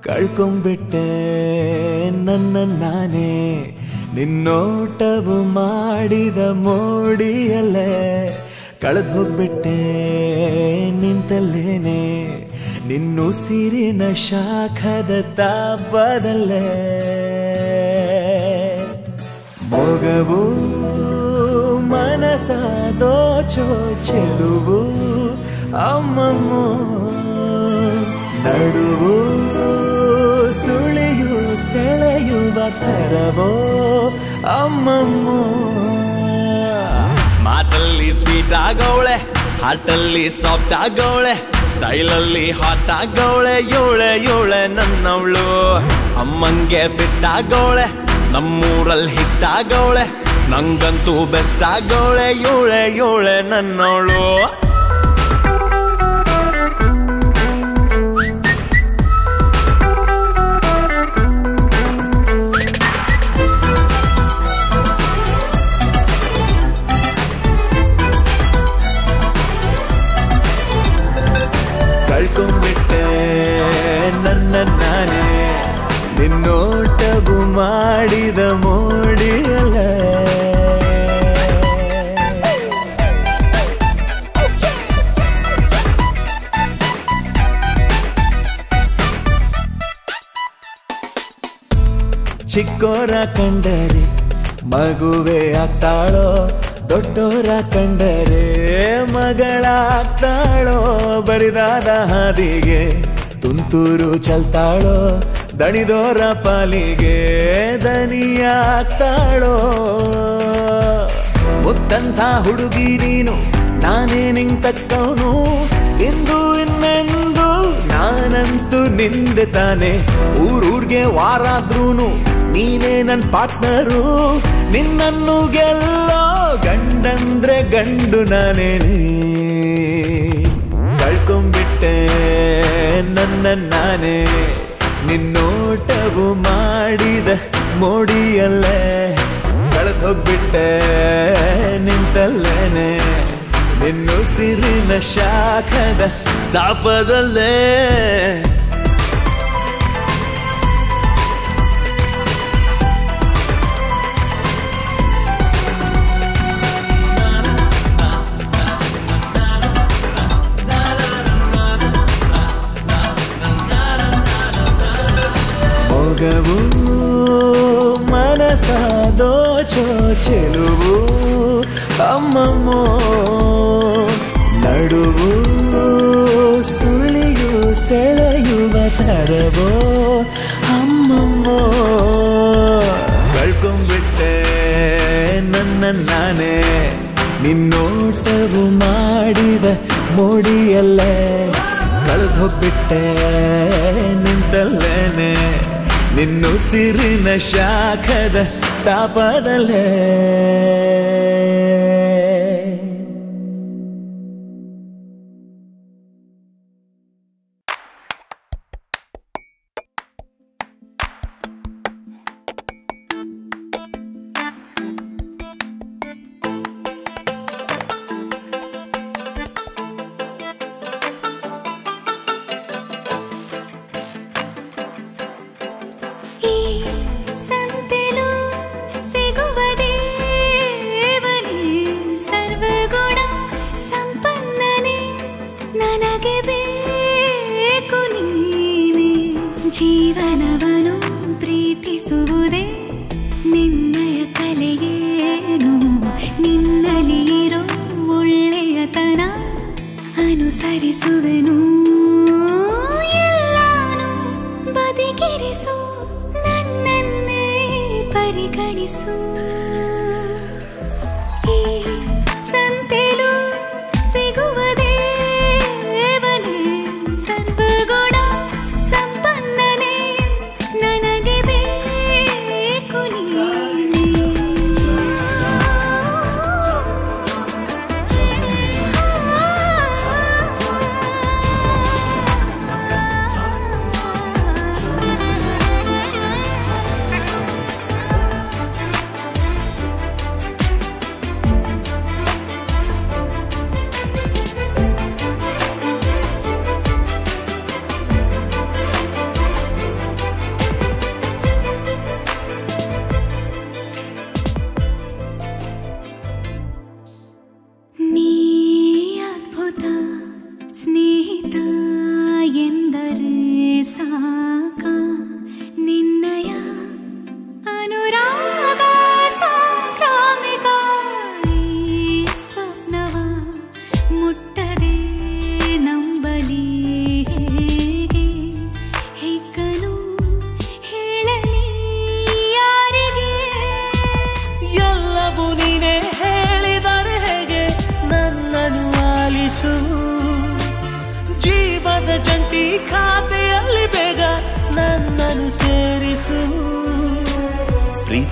ಕಳ್ಕೊಂಬಿಟ್ಟೆ ನನ್ನ ನಾನೇ ನಿನ್ನೋಟವು ಮಾಡಿದ ಮೋಡಿಯಲ್ಲೇ ಕಳೆದು ಹೋಗ್ಬಿಟ್ಟೆ ನಿಂತಲ್ಲೇನೆ ನಿನ್ನುಸಿರಿನ ಶಾಖದ ತಾಪದಲ್ಲೇ ಮೊಗವು ಮನಸ ದೋಚೋ ಚೆಲುವು ಅಮ್ಮಮ್ಮ ನಡುವು ಸುಳಿಯು ಸೆಳೆಯುವ ತರವೋ ಅಮ್ಮಮ್ಮ ಮಾತಲ್ಲಿ ಸ್ವೀಟ್ ಆಗವಳೆ ಹಾಟಲ್ಲಿ ಸಾಫ್ಟ್ ಆಗವಳೆ ಸ್ಟೈಲಲ್ಲಿ ಹಾಟ್ ಆಗವಳೆ ಯೋಳೆ ಯೋಳೆ ನನ್ನವಳು ಅಮ್ಮಂಗೆ ಫಿಟ್ ಆಗವಳೆ ನಮ್ಮೂರಲ್ಲಿ ಹಿಟ್ ಆಗವಳೆ ನಂಗಂತೂ ಬೆಸ್ಟ್ ಆಗವಳೆ ಯೋಳೆ ಯೋಳೆ ನನ್ನವಳು ಕಳ್ಕೊಂಬಿಟ್ಟೆ ನನ್ನ ನಾನೇ ನಿನ್ನೋಟವು ಮಾಡಿದ ಮೋಡಿಯಲ್ಲ ಚಿಕ್ಕೋರ ಕಂಡರೆ ಮಗುವೆ ಆಗ್ತಾಳೋ ದೊಡ್ಡೋರ ಕಂಡರೆ ಮಗಳಾಗ್ತಾಳೋ ಬರಿದಾದ ಹಾದಿಗೆ ತುಂತುರು ಚಲ್ತಾಳೋ ದಣಿದೋರ ಪಾಲಿಗೆ ದನಿಯಾಗ್ತಾಳೋ ಮುತ್ತಂಥ ಹುಡುಗಿ ನೀನು ನಾನೇ ನಿಂಗ್ ತಕ್ಕವನು ಇಂದು ಇನ್ನೆಂದು ನಾನಂತೂ ನಿಂದೆ ತಾನೆ ಊರೂರ್ಗೆ ವಾರಾದ್ರೂನು ನೀನೇ ನನ್ ಪಾರ್ಟ್ನರು ನಿನ್ನನ್ನು ಗೆಲ್ಲೋ ಗಂಡಂದ್ರೆ ಗಂಡು ನಾನೇನೆ ಕಳ್ಕೊಂಬಿಟ್ಟೆ ನನ್ನ ನಾನೇ ನಿನ್ನೋಟವು ಮಾಡಿದ ಮೋಡಿಯಲ್ಲೇ ಕಳೆದು ಹೋಗ್ಬಿಟ್ಟೆ ನಿಂತಲ್ಲೇನೆ ನಿನ್ನುಸಿರಿನ ಶಾಖದ ತಾಪದಲ್ಲೇ ಮೊಗವು ಮನಸ ದೋಚೋ ಚೆಲುವು ಅಮ್ಮಮ್ಮೋ ನಡುವು ಸುಳಿಯು ಸೆಳೆಯುವ ತರವೋ ಅಮ್ಮಮ್ಮೋ ಕಳ್ಕೊಂಬಿಟ್ಟೆ ನನ್ನ ನಾನೇ ನಿನ್ನೋಟವು ಮಾಡಿದ ಮೋಡಿಯಲ್ಲೇ ಕಳೆದು ಹೋಗ್ಬಿಟ್ಟೆ ನಿಂತಲ್ಲೇನೆ ನಿನ್ನುಸಿರಿನ ಶಾಖದ ತಾಪದಲ್ಲೇ ಈ ಸಂತೆಲು ಸಿಗುವ ದೇವನೇ ಸರ್ವಗುಣ ಸಂಪನ್ನನೇ ನನಗೆ ಬೇಕು ನೀನೆ ಜೀವನವನು ಪ್ರೀತಿಸುವುದೇ ನಿನ್ನಯ ಕಲೆಯೇನು ನಿನ್ನಲಿರೋ ಒಳ್ಳೆಯತನ ಅನುಸರಿಸುವೆನು ಎಲ್ಲಾನು ಬದಿಗಿರಿಸು ನನ್ನನ್ನೇ ಪರಿಗಣಿಸು ಈ ಸಂತೆಲು ಸಿಗುವ ದೇವನೇ ಸರ್ವಗುಣ ಸಂಪನ್ನನೇ ನನಗೆ ಬೇಕು ನೀನೆ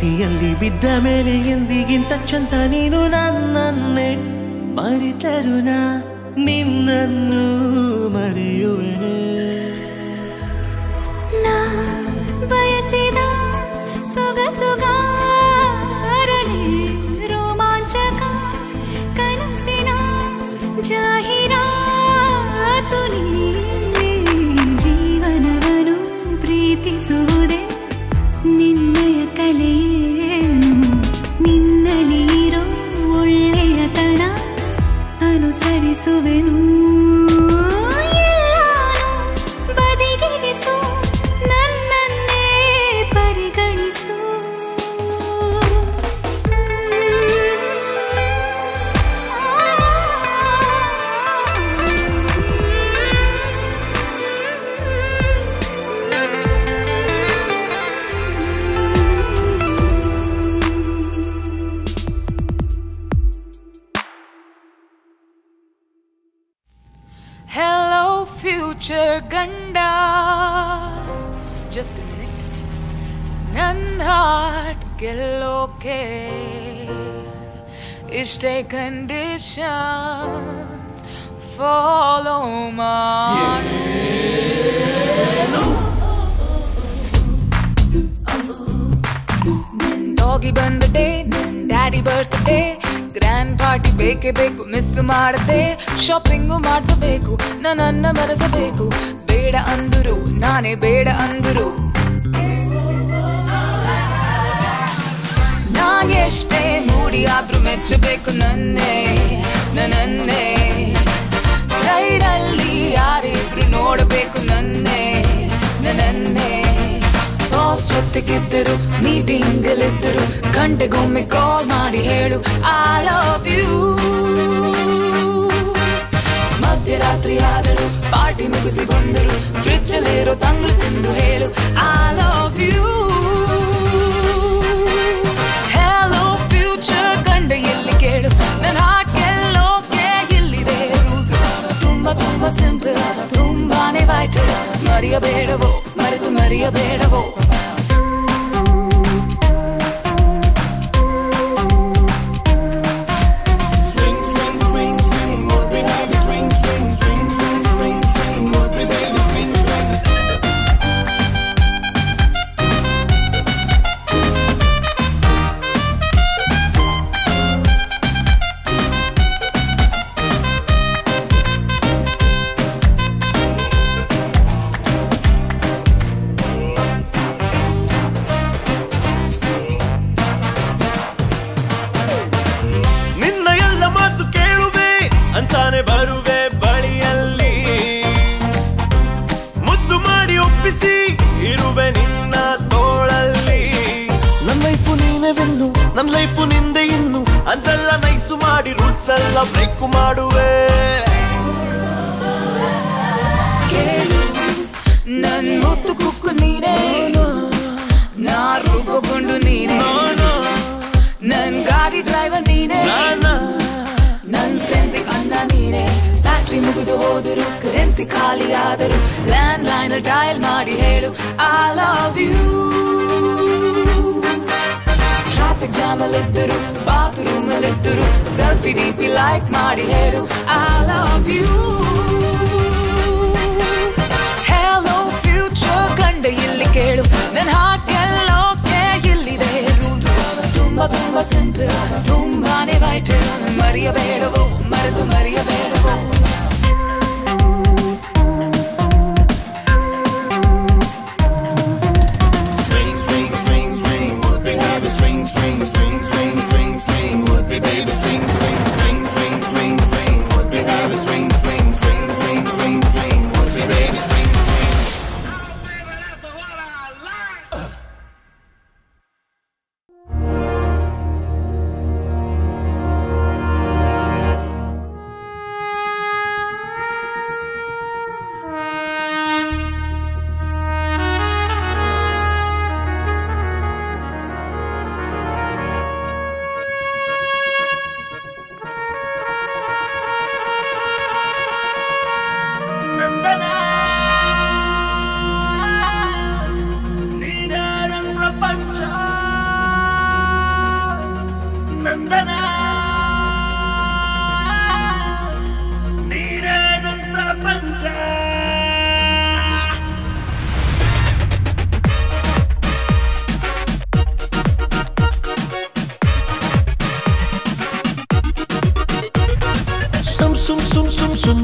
ಪ್ರೀತಿಯಲ್ಲಿ ಬಿದ್ದ ಮೇಲೆ ಎಂದಿಗಿಂತ ಚಂದ ನೀನು ನನ್ನನ್ನೇ ಮರಿತರು ನಾ ನಿನ್ನನ್ನು ಮರೆಯುವೆನು ನಾ ಬಯಸಿದ ಸೊಗಸುಗಾರನೇ ರೋಮಾಂಚಕ ಕನಸಿನ ಜಾಹೀರಾತು ನೀನೇ ಜೀವನವನ್ನು ಪ್ರೀತಿಸುವುದೇ ನಿನ್ನಯ ಕಲೆಯೇನು ನಿನ್ನಲಿರೋ ಒಳ್ಳೆಯತನ ಅನುಸರಿಸುವೆನು ಎಲ್ಲಾನು ಬದಿಗಿರಿಸು ನನ್ನನ್ನೇ ಪರಿಗಣಿಸು Hello, future Ganda. Just a minute. ನನ್ನ ಹಾರ್ಟ್ ಗೆಲ್ಲೋಕೆ ಇಷ್ಟೇ ಕಂಡೀಷನ್ಸ್ ಫಾಲೋ ಮಾಡಿ ಹೋಗಿ ಬಂದಡೆ ಡ್ಯಾಡಿ ಬರ್ತ್ಡೇ ಗ್ರ್ಯಾಂಡ್ ಪಾರ್ಟಿ ಬೇಕೇ ಬೇಕು ಮಿಸ್ ಮಾಡದೆ ಶಾಪಿಂಗು ಮಾಡಿಸಬೇಕು ನನ್ನನ್ನ ಮರೆಸಬೇಕು ಬೇಡ ಅಂದರು ನಾನೇ ಬೇಡ ಅಂದರು ನಾನ್ ಎಷ್ಟೇ ಮೂಡಿ ಆದ್ರೂ ಮೆಚ್ಚಬೇಕು ನನ್ನೇ ನನ್ನನ್ನೇ ಸೈಡಲ್ಲಿ ಯಾರಿದ್ರು ನೋಡಬೇಕು ನನ್ನೇ ನನ್ನನ್ನೇ ಬಾಸ್ ಜೊತೆಗಿದ್ದರು ಮೀಟಿಂಗ್ ಅಲ್ಲಿದ್ದರು ಗಂಟೆಗೊಮ್ಮೆ ಕಾಲ್ ಮಾಡಿ ಹೇಳು ಐ ಲವ್ ಯು ಮಧ್ಯರಾತ್ರಿ ಆದರು ಪಾರ್ಟಿ ಮುಗಿಸಿ ಬಂದರು ಫ್ರಿಜ್ ಅಲ್ಲಿರೋ ತಂಗ್ಳು ತಿಂದು ಹೇಳು I love you hello future ಗಂಡ ಎಲ್ಲಿ ಕೇಳು ನನ್ನ ಹಾರ್ಟ್ ಗೆಲ್ಲೋಕೆ ಇಲ್ಲಿದೆ ರೂಲ್ಸ್ ತುಂಬಾ ತುಂಬಾ ಸಿಂಪಲ್ ತುಂಬಾನೇ ವೈಟಲ್ ಮರೆಯಬೇಡವೋ ಮರೆತು ಮರೆಯಬೇಡವೋ Swing, swing, swing, swing, would be happy. Swing, swing, swing, swing, swing, swing, would be baby. Swing, swing. ನಿನ್ನ ಎಲ್ಲ ಮಾತು ಕೇಳುವೆ ಅಂತಾನೆ ಬರುವೆ ಬಳಿಯಲ್ಲಿ ಮುದ್ದು ಮಾಡಿ ಒಪ್ಪಿಸಿ ಇರುವೆ ನಿನ್ನ ತೋಳಲ್ಲಿ ನನ್ನ ಲೈಫು ನೀನೆವೆನ್ನು ನನ್ನ ಲೈಫು ನಿಂದೆ ಇನ್ನು ಅಂತೆಲ್ಲ ನೈಸು ಮಾಡಿ ರೂಲ್ಸ್ ಎಲ್ಲ ಬ್ರೇಕ್ ಮಾಡುವೆ ಕೇಳು ನನ್ ಮುತ್ತು ಕುಕ್ಕು ನೀನೇ ನಾ ರೂಪುಗೊಂಡು ನೀನೇ ನನ್ ಗಾಡಿ ಡ್ರೈವರ್ ನೀನೇ ನನ್ ಫ್ರೆಂಡ್ಸಿ ಅಣ್ಣ ನೀನೇ ಬ್ಯಾಟ್ರಿ ಮುಗಿದು ಹೋದರು ಕರೆನ್ಸಿ ಖಾಲಿ ಆದರು ಲ್ಯಾಂಡ್ ಲೈನ್ ಡಯಲ್ ಮಾಡಿ ಹೇಳು I love you traffic jam ಅಲ್ಲಿದ್ದರು ಬಾತ್ರೂಮ್ ಅಲ್ಲಿದ್ದರು ಸೆಲ್ಫಿ ಡಿಪಿ ಲೈಕ್ ಮಾಡಿ ಹೇಳು I love you hello future ಗಂಡ ಇಲ್ಲಿ ಕೇಳು ನನ್ನ ಹಾರ್ಟ್ ಗೆಲ್ಲೋಕೆ ಇಲ್ಲಿದೆ ರೂಲ್ಸ್ ತುಂಬಾ ತುಂಬಾ ಸಿಂಪಲ್ ತುಂಬಾನೇ ವೈಟಲ್ ಮರೆಯಬೇಡವೋ ಮರೆತು ಮರೆಯಬೇಡವೋ Swing, swing, swing, swing, would be happy. Swing, swing, swing, swing, swing, swing, would be baby. Swing, swing, swing, swing, swing, swing, would be happy. Swing, swing, swing, swing, swing, swing, would be baby. Swing, swing.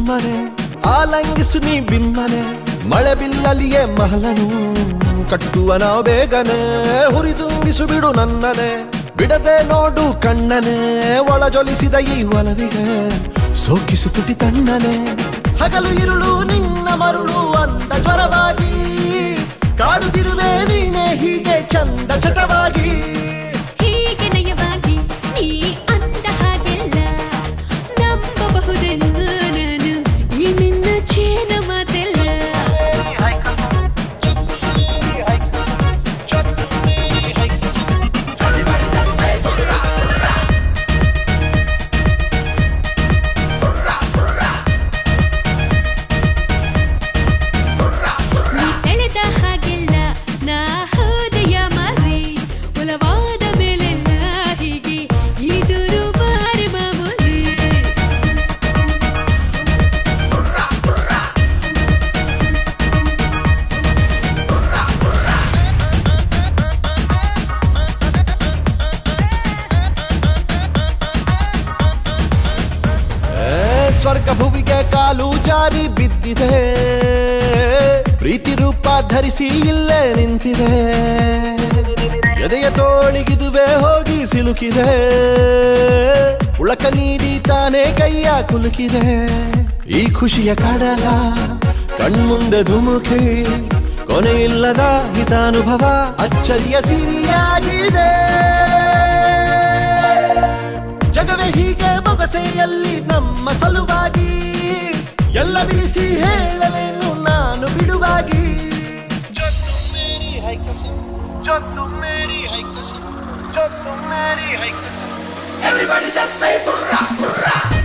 ಸುಮ್ಮನೆ ಆಲಂಗಿಸು ನೀ ಬಿಮ್ಮನೆ ಮಳೆ ಬಿಲ್ಲಲಿಯೇ ಮಹಲನು ಕಟ್ಟುವ ನಾವು ಬೇಗನೆ ಹುರಿದುಂಬಿಸು ಬಿಡು ನನ್ನನೆ ಬಿಡದೆ ನೋಡು ಕಣ್ಣನೆ ಒಳಜೊಲಿಸಿದ ಈ ಒಲವಿಗೆ ಸೋಕಿಸು ತುಟಿ ತಣ್ಣನೆ ಹಗಲು ಇರುಳು ನಿನ್ನ ಮರುಳು ಅಂದ ಜ್ವರವಾಗಿ ಕಾಡುತ್ತಿರುವೆ ನೀನೆ ಹೀಗೆ ಚಂದ ಚಟವಾಗಿ ಹೀಗೆ ನಯವಾಗಿ ನೀ ಅಂದ ಹಾಗೆಲ್ಲ ನಂಬಬಹುದೆಲ್ಲ ನಾನು ಈ ನಿನ್ನ ಚೇನ ಮಾತೆಲ್ಲ ನೀ ಸೆಳೆದ ಹಾಗೆಲ್ಲ ನಾ ಹೃದಯ ಮಾರಿ ಒಲವಾದ ಮೇಲೆಲ್ಲ ಹೀಗೆ ಇದುರು ಬಾರಿ ಮಾಮೂಲಿ ಏ, ಸ್ವರ್ಗ ಭುವಿಗೆ ಕಾಲು ಜಾರಿ ಬಿದ್ದಿದೆ ಪ್ರೀತಿ ರೂಪ ಧರಿಸಿ ಇಲ್ಲೇ ನಿಂತಿದೆ ಎದೆಯ ತೋಳಿಗಿದುವೆ ಹೋಗಿ ಸಿಲುಕಿದೆ ಉಳಕ ನೀಡಿ ತಾನೇ ಕೈಯ ಕುಲುಕಿದೆ ಈ ಖುಷಿಯ ಕಡಲ ಕಣ್ಮುಂದೆ ಧುಮುಕಿ ಕೊನೆಯಿಲ್ಲದ ಹಿತಾನುಭವ ಅಚ್ಚರಿಯ ಸಿರಿಯಾಗಿದೆ ಜಗವೇ ಹೀಗೆ ಬೊಗಸೆಯಲ್ಲಿ ನಮ್ಮ ಸಲುವಾಗಿ ಎಲ್ಲ ಬಿಡಿಸಿ ಹೇಳಲೇನು ನಾನು ಬಿಡುವಾಗಿ जो तुम मेरी है कसम जो तुम मेरी है कसम जो तुम मेरी है कसम Everybody just say hurrah, hurrah.